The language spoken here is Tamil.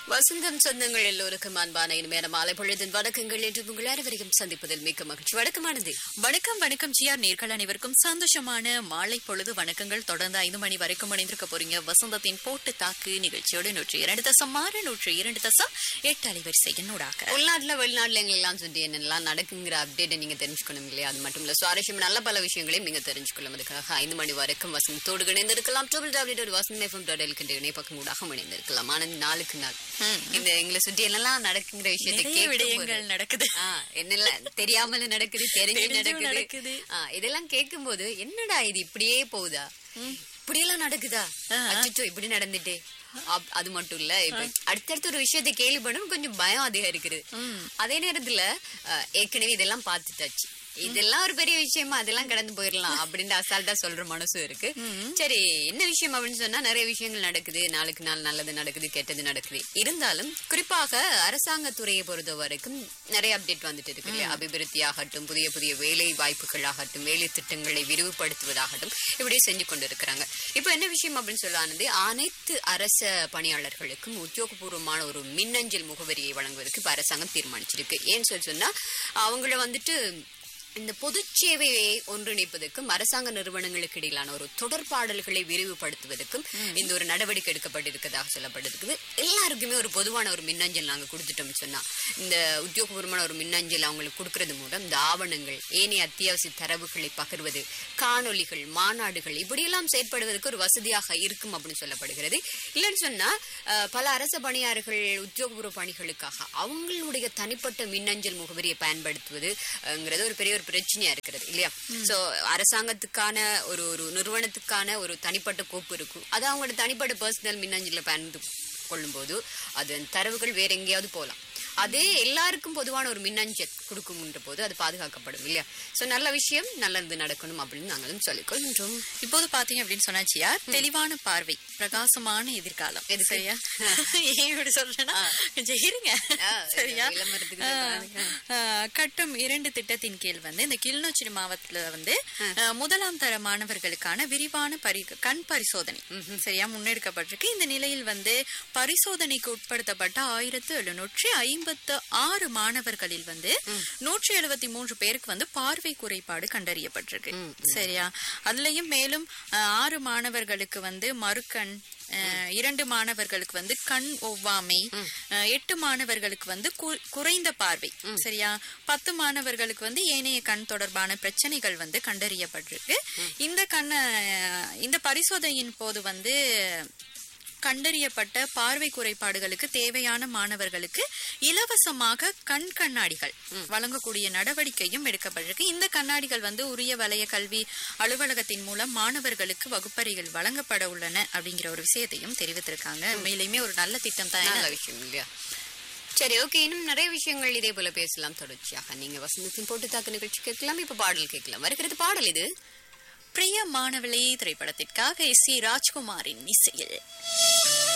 வசந்தம் சொந்தங்கள் எல்லோருக்கும் அன்பான இனிமையான மாலை பொழுதின் வணக்கங்கள் என்று உங்கள் அனைவரையும் சந்திப்பதில் மிக்க மகிழ்ச்சி வணக்கமானது வணக்கம் வணக்கம் ஜிஆர் நேர்கள் அனைவருக்கும் சந்தோஷமான மாலை பொழுது வணக்கங்கள் தொடர்ந்து ஐந்து மணி வரைக்கும் இணைந்திருக்க போறீங்க வசந்தத்தின் போட்டு தாக்கு நிகழ்ச்சியோடு நூற்றி இரண்டு தசம் ஆறு நூற்றி இரண்டு தசம் எட்டு அலைவரிசை என்னோடாக உள்நாட்டுல வெளிநாட்டுல எங்களெல்லாம் சுற்றி என்னெல்லாம் நடக்குங்கிற அப்டேட்டை நீங்க தெரிஞ்சுக்கணும் இல்லையா அது மட்டும் இல்ல சுவாரஸ்யம் நல்ல பல விஷயங்களையும் நீங்க தெரிஞ்சுக்கொள்ளும் அதுக்காக ஐந்து மணி வரைக்கும் வசந்தத்தோடு இணைந்திருக்கலாம் triple W dot Vasanth FM dot எல்கின்ற இணைப்பக்கம் ஊடாக இணைந்திருக்கலாம் ஆனால் நாளுக்கு நாள் இந்த எங்களை சுற்றி என்னெல்லாம் நடக்குங்கிற விஷயத்தை நிறைய கேட்கும்போது- விடயங்கள் நடக்குது ஆ, என்னெல்லாம் தெரியாமல நடக்குது தெரிஞ்சு தெரிஞ்சும் நடக்குது நடக்குது. ஆ, இதெல்லாம் கேட்கும்போது என்னடா இது இப்படியே போகுதா இப்படியெல்லாம் நடக்குதா அச்சோ இப்படி நடந்துட்டே அப்- அது மட்டும் இல்ல இப்ப அடுத்தடுத்த ஒரு விஷயத்தை கேள்விப்படும் கொஞ்சம் பயம் அதிகரிக்குது அதே நேரத்துல ஆ, ஏற்கனவே இதெல்லாம் பார்த்துட்டாச்சு இதெல்லாம் ஒரு பெரிய விஷயமா அதெல்லாம் கடந்து போயிடலாம் அப்படின்னு அசால்ட்டா சொல்ற மனசும் இருக்கு சரி என்ன விஷயம் அப்படின்னு சொன்னா நிறைய விஷயங்கள் நடக்குது நாளுக்கு நாள் நல்லது நடக்குது கெட்டது நடக்குது இருந்தாலும் குறிப்பாக அரசாங்க துறையை பொறுத்த வரைக்கும் நிறைய அப்டேட் வந்துட்டு இருக்கு இல்லையா அபிவிருத்தி ஆகட்டும் புதிய புதிய வேலை வாய்ப்புகள் ஆகட்டும் வேலை திட்டங்களை விரிவுபடுத்துவதாகட்டும் இப்படி செஞ்சு கொண்டு இருக்கிறாங்க இப்போ என்ன விஷயம் அப்படின்னு சொல்லானது அனைத்து அரச பணியாளர்களுக்கும் உத்தியோகபூர்வமான ஒரு மின்னஞ்சல் முகவரியை வழங்குவதற்கு இப்ப அரசாங்கம் தீர்மானிச்சிருக்கு ஏன்னு சொல்லி சொன்னா அவங்கள வந்துட்டு இந்த பொது சேவையை ஒன்றிணைப்பதற்கும் அரசாங்க நிறுவனங்களுக்கு இடையிலான ஒரு தொடர்பாடல்களை விரிவுபடுத்துவதற்கும் இந்த ஒரு நடவடிக்கை எடுக்கப்பட்டிருக்கதாக சொல்லப்பட்டிருக்குது எல்லாருக்குமே ஒரு பொதுவான ஒரு மின்னஞ்சல் நாங்க கொடுத்துட்டோம்னு சொன்னா இந்த உத்தியோகபூர்வமான ஒரு மின்னஞ்சல் அவங்களுக்கு கொடுக்கறது மூலம் இந்த ஆவணங்கள் ஏனைய அத்தியாவசிய தரவுகளை பகிர்வது காணொளிகள் மாநாடுகள் இப்படியெல்லாம் செயற்படுவதற்கு ஒரு வசதியாக இருக்கும் அப்படின்னு சொல்லப்படுகிறது இல்லைன்னு சொன்னா அஹ், பல அரசு பணியாளர்கள் உத்தியோகபூர்வ பணிகளுக்காக அவங்களுடைய தனிப்பட்ட மின்னஞ்சல் முகவரியை பயன்படுத்துவதுங்கிறது ஒரு பெரிய ஒரு பிரச்சனையா இருக்கிறது இல்லையா சோ அரசாங்கத்துக்கான ஒரு ஒரு நிறுவனத்துக்கான ஒரு தனிப்பட்ட கோப்பு இருக்கும் அது அவங்களோட தனிப்பட்ட பர்சனல் மின்னஞ்சல பயன்படுத்தி கொள்ளும்போது அது தரவுகள் வேற எங்கேயாவது போகலாம் அதே எல்லாருக்கும் பொதுவான ஒரு மின்னஞ்சல் கொடுக்கும்ன்ற போது அது பாதுகாக்கப்படும் இல்லையா சோ நல்ல விஷயம் நல்லது நடக்கணும் அப்படின்னு நாங்களும் சொல்லிக்கொள்கின்றோம் இப்போது பாத்தீங்க அப்படின்னு சொன்னா ஜிஆர் தெளிவான பார்வை பிரகாசமான எதிர்காலம் எதுக்கு? சரியா ஏன் இப்படி சொல்றேன்னா கொஞ்சம் இருங்க ஆ, சரியா விளம்பரத்துக்கு ஆ, ஆ, கட்டம் இரண்டு திட்டத்தின் கீழ் வந்து இந்த கிளிநொச்சி மாவட்டத்துல வந்து ஆ, முதலாம் தர மாணவர்களுக்கான விரிவான பரி கண் பரிசோதனை சரியா முன்னெடுக்கப்பட்டிருக்கு இந்த நிலையில் வந்து பரிசோதனைக்கு உட்படுத்தப்பட்ட ஆயிரத்து எழுநூற்றி ஐம்பத்து ஆறு மாணவர்களில் வந்து நூற்றி எழுபத்தி மூன்று பேருக்கு வந்து பார்வை குறைபாடு கண்டறியப்பட்டிருக்கு சரியா அதுலயும் மேலும் ஆ, ஆறு மாணவர்களுக்கு வந்து மறுக்கண் அஹ், இரண்டு மாணவர்களுக்கு வந்து கண் ஒவ்வாமை அஹ், எட்டு மாணவர்களுக்கு வந்து கு- குறைந்த பார்வை சரியா பத்து மாணவர்களுக்கு வந்து ஏனைய கண் தொடர்பான பிரச்சனைகள் வந்து கண்டறியப்பட்டிருக்கு இந்த கண்ண இந்த பரிசோதனையின் போது வந்து கண்டறியப்பட்ட பார்வை குறைபாடுகளுக்கு தேவையான மாணவர்களுக்கு இலவசமாக கண் கண்ணாடிகள் வழங்கக்கூடிய நடவடிக்கையும் எடுக்கப்பட்டிருக்கு இந்த கண்ணாடிகள் வந்து உரிய வலய கல்வி அலுவலகத்தின் மூலம் மாணவர்களுக்கு வகுப்பறைகள் வழங்கப்பட உள்ளன அப்படிங்கிற ஒரு விஷயத்தையும் தெரிவித்திருக்காங்க உண்மையிலுமே ஒரு நல்ல திட்டம் தான் நல்ல விஷயம் இல்லையா சரி ஓகே இன்னும் நிறைய விஷயங்கள் இதே போல பேசலாம் தொடர்ச்சியாக நீங்க வசந்தத்தின் போட்டு தாக்கு நிகழ்ச்சி கேட்கலாம் இப்ப பாடல் கேட்கலாம் வருகிறது பாடல் இது பிரிய மாணவளே திரைப்படத்திற்காக எஸ் சி ராஜ்குமாரின் இசையில்